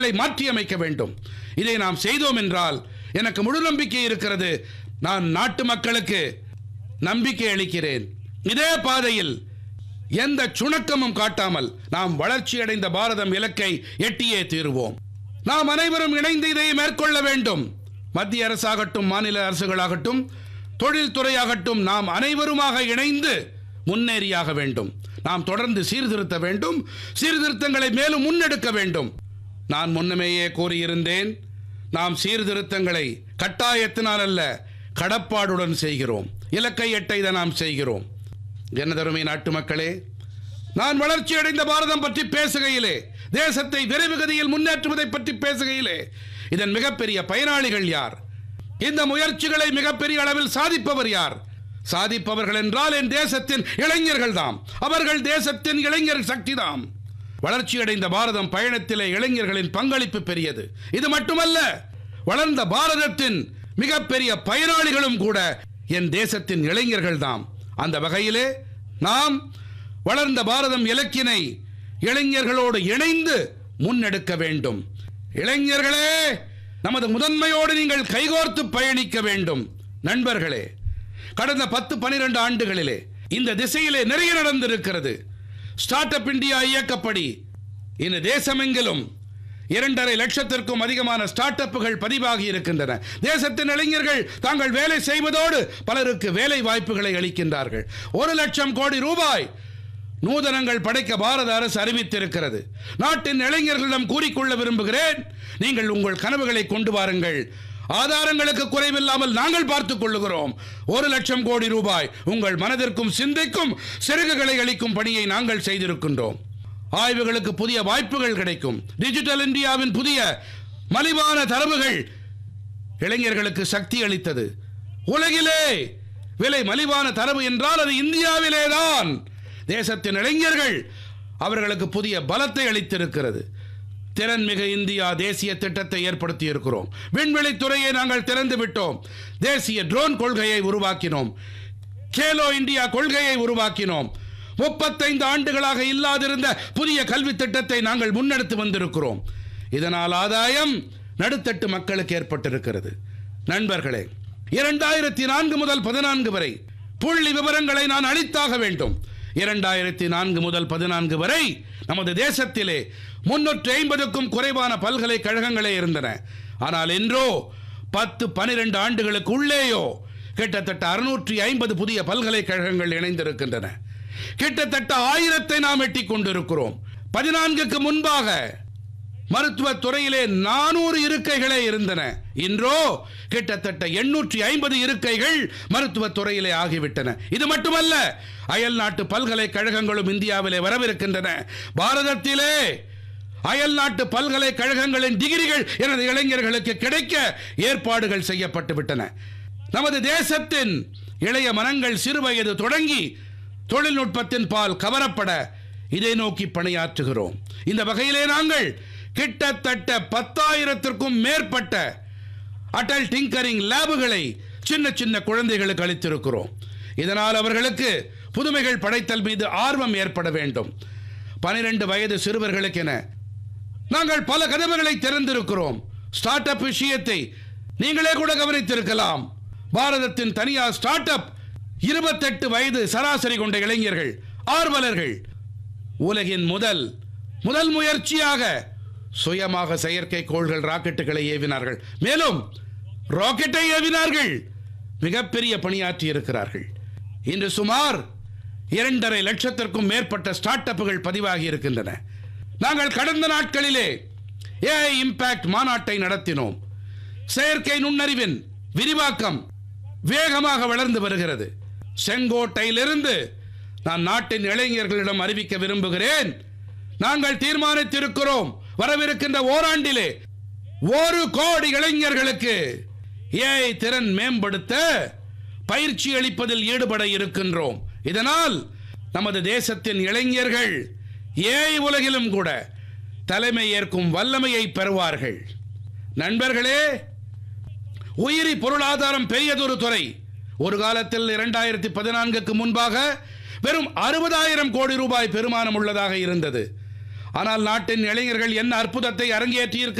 களை மாற்றியமைக்க வேண்டும் இதை நாம் செய்தோம் என்றால் எனக்கு முழு நம்பிக்கை இருக்கிறது நான் நாட்டு மக்களுக்கு நம்பிக்கை அளிக்கிறேன் இதே பாதையில் எந்த சுணக்கமும் காட்டாமல் நாம் வளர்ச்சியடைந்த பாரதம் இலக்கை எட்டியே தீருவோம் நாம் அனைவரும் இணைந்து இதை மேற்கொள்ள வேண்டும் மத்திய அரசாகட்டும் மாநில அரசுகளாகட்டும் தொழில்துறையாகட்டும் நாம் அனைவருமாக இணைந்து முன்னேறியாக வேண்டும் நாம் தொடர்ந்து சீர்திருத்த வேண்டும் சீர்திருத்தங்களை மேலும் முன்னெடுக்க வேண்டும் நான் முன்னமேயே கூறியிருந்தேன் நாம் சீர்திருத்தங்களை கட்டாயத்தினால் அல்ல கடப்பாடுடன் செய்கிறோம் இலக்கை எட்ட இதை நாம் செய்கிறோம் எனதருமை நாட்டு மக்களே நான் வளர்ச்சியடைந்த பாரதம் பற்றி பேசுகையிலே தேசத்தை விரைவு கதியில் முன்னேற்றுவதை பற்றி பேசுகையிலே இதன் மிகப்பெரிய பயனாளிகள் யார் இந்த முயற்சிகளை மிகப்பெரிய அளவில் சாதிப்பவர் யார் சாதிப்பவர்கள் என்றால் என் தேசத்தின் இளைஞர்கள் தாம் அவர்கள் தேசத்தின் இளைஞர் சக்தி தாம் வளர்ச்சியடைந்த பாரதம் பயணத்திலே இளைஞர்களின் பங்களிப்பு பெரியது இது மட்டுமல்ல வளர்ந்த பாரதத்தின் மிகப்பெரிய பயனாளிகளும் கூட என் தேசத்தின் இளைஞர்கள் தாம் அந்த வகையிலே நாம் வளர்ந்த பாரதம் இலக்கினை இளைஞர்களோடு இணைந்து முன்னெடுக்க வேண்டும் இளைஞர்களே நமது முதன்மையோடு நீங்கள் கைகோர்த்து பயணிக்க வேண்டும் நண்பர்களே கடந்த பத்து பனிரெண்டு ஆண்டுகளிலே இந்த திசையிலே நிறைய நடந்திருக்கிறது ஸ்டார்ட் அப் இந்தியா இயக்கப்படி இந்த தேசமெங்கிலும் இரண்டரை லட்சத்திற்கும் அதிகமான ஸ்டார்ட் அப்புகள் பதிவாகி இருக்கின்றன தேசத்தின் இளைஞர்கள் தாங்கள் வேலை செய்வதோடு பலருக்கு வேலை வாய்ப்புகளை அளிக்கின்றார்கள் ஒரு லட்சம் கோடி ரூபாய் நூதனங்கள் படைக்க பாரத அரசு அறிவித்திருக்கிறது நாட்டின் இளைஞர்களிடம் கூறிக்கொள்ள விரும்புகிறேன் நீங்கள் உங்கள் கனவுகளை கொண்டு வாருங்கள் ஆதாரங்களுக்கு குறைவில்லாமல் நாங்கள் பார்த்துக் கொள்ளுகிறோம் ஒரு லட்சம் கோடி ரூபாய் உங்கள் மனதிற்கும் சிந்தைக்கும் சிறகுகளை அளிக்கும் பணியை நாங்கள் செய்திருக்கின்றோம் ஆய்வுகளுக்கு புதிய வாய்ப்புகள் கிடைக்கும் டிஜிட்டல் இந்தியாவின் புதிய மலிவான தரவுகள் இளைஞர்களுக்கு சக்தி அளித்தது உலகிலே விலை மலிவான தரவு என்றால் அது இந்தியாவிலேதான் தேசத்தின் இளைஞர்கள் அவர்களுக்கு புதிய பலத்தை அளித்திருக்கிறது திறன்மிகு இந்தியா தேசிய திட்டத்தை ஏற்படுத்தி இருக்கிறோம் விண்வெளி துறையை நாங்கள் திறந்து விட்டோம் தேசிய ட்ரோன் கொள்கையை உருவாக்கினோம் கேலோ இந்தியா கொள்கையை உருவாக்கினோம் முப்பத்தைந்து ஆண்டுகளாக இல்லாதிருந்த புதிய கல்வி திட்டத்தை நாங்கள் முன்னெடுத்து வந்திருக்கிறோம் இதனால் ஆதாயம் நடுத்தட்டு மக்களுக்கு ஏற்பட்டிருக்கிறது நண்பர்களே இரண்டாயிரத்தி நான்கு முதல் பதினான்கு வரை புள்ளி விவரங்களை நான் அளித்தாக வேண்டும் இரண்டாயிரத்தி நான்கு முதல் பதினான்கு வரை நமது தேசத்திலே முன்னூற்றி ஐம்பதுக்கும் குறைவான பல்கலைக்கழகங்களே இருந்தன ஆனால் இன்றோ பத்து பனிரெண்டு ஆண்டுகளுக்கு உள்ளேயோ கிட்டத்தட்ட அறுநூற்றி ஐம்பது புதிய பல்கலைக்கழகங்கள் இணைந்திருக்கின்றன கிட்டத்தட்ட ஆயிரத்தை நாம் எட்டிக் கொண்டிருக்கிறோம் பதினான்குக்கு முன்பாக மருத்துவத் துறையிலே நானூறு இருக்கைகளே இருந்தன இன்றோ கிட்டத்தட்ட எண்ணூற்றி ஐம்பது இருக்கைகள் மருத்துவத் துறையிலே ஆகிவிட்டன இது மட்டுமல்ல அயல் நாட்டு பல்கலைக்கழகங்களும் இந்தியாவிலே வரவிருக்கின்றன பாரதத்திலே அயல் நாட்டு பல்கலைக்கழகங்களின் டிகிரிகள் எனது இளைஞர்களுக்கு கிடைக்க ஏற்பாடுகள் செய்யப்பட்டு விட்டன நமது தேசத்தின் இளைய மனங்கள் சிறுவயது தொடங்கி தொழில்நுட்பத்தின் பால் கவரப்பட இதை நோக்கி பணியாற்றுகிறோம் இந்த வகையிலே நாங்கள் கிட்டத்தட்ட பத்தாயிரத்திற்கும் மேற்பட்ட அடல் டிங்கரிங் லேபுகளை சின்ன சின்ன குழந்தைகளுக்கு அளித்திருக்கிறோம் இதனால் அவர்களுக்கு புதுமைகள் படைத்தல் மீது ஆர்வம் ஏற்பட வேண்டும் பனிரெண்டு வயது சிறுவர்களுக்கென நாங்கள் பல கதவுகளை திறந்திருக்கிறோம் ஸ்டார்ட் அப் விஷயத்தை நீங்களே கூட கவனித்திருக்கலாம் பாரதத்தின் தனியார் ஸ்டார்ட் அப் இருபத்தெட்டு வயது சராசரி கொண்ட இளைஞர்கள் ஆர்வலர்கள் உலகின் முதல் முதல் முயற்சியாக சுயமாக செயற்கைக்கோள்கள் ராக்கெட்டுகளை ஏவினார்கள் மேலும் ராக்கெட்டை ஏவினார்கள் மிகப்பெரிய பணியாற்றி இருக்கிறார்கள் இன்று சுமார் இரண்டரை லட்சத்திற்கும் மேற்பட்ட ஸ்டார்ட் அப்புகள் பதிவாகி இருக்கின்றன நாங்கள் கடந்த நாட்களிலே ஏஐ இம்பாக்ட் மாநாட்டை நடத்தினோம் செயற்கை நுண்ணறிவின் விரிவாக்கம் வேகமாக வளர்ந்து வருகிறது செங்கோட்டையிலிருந்து நான் நாட்டின் இளைஞர்களிடம் அறிவிக்க விரும்புகிறேன் நாங்கள் தீர்மானித்திருக்கிறோம் வரவிருக்கின்ற ஓராண்டிலே ஒரு கோடி இளைஞர்களுக்கு ஏஐ திறன் மேம்படுத்த பயிற்சி அளிப்பதில் ஈடுபட இருக்கின்றோம் இதனால் நமது தேசத்தின் இளைஞர்கள் ஏஐ உலகிலும் கூட தலைமை ஏற்கும் வல்லமையை பெறுவார்கள் நண்பர்களே உயிரி பொருளாதாரம் பெரியதொரு துறை ஒரு காலத்தில் இரண்டாயிரத்தி பதினான்குக்கு முன்பாக வெறும் அறுபதாயிரம் கோடி ரூபாய் பெருமானம் உள்ளதாக இருந்தது ஆனால் நாட்டின் இளைஞர்கள் என்ன அற்புதத்தை அரங்கேற்றி